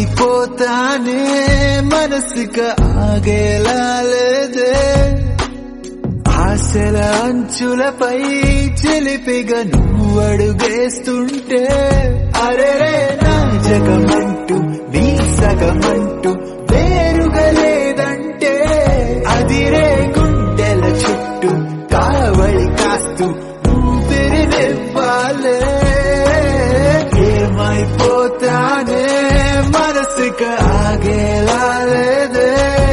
అయిపోతానే మనసుక ఆగేలా లేదే ఆశల అంచులపై చిలిపిగా నువ్వు అడుగేస్తుంటే అరే నా జగమంటూ నీ సగమంటూ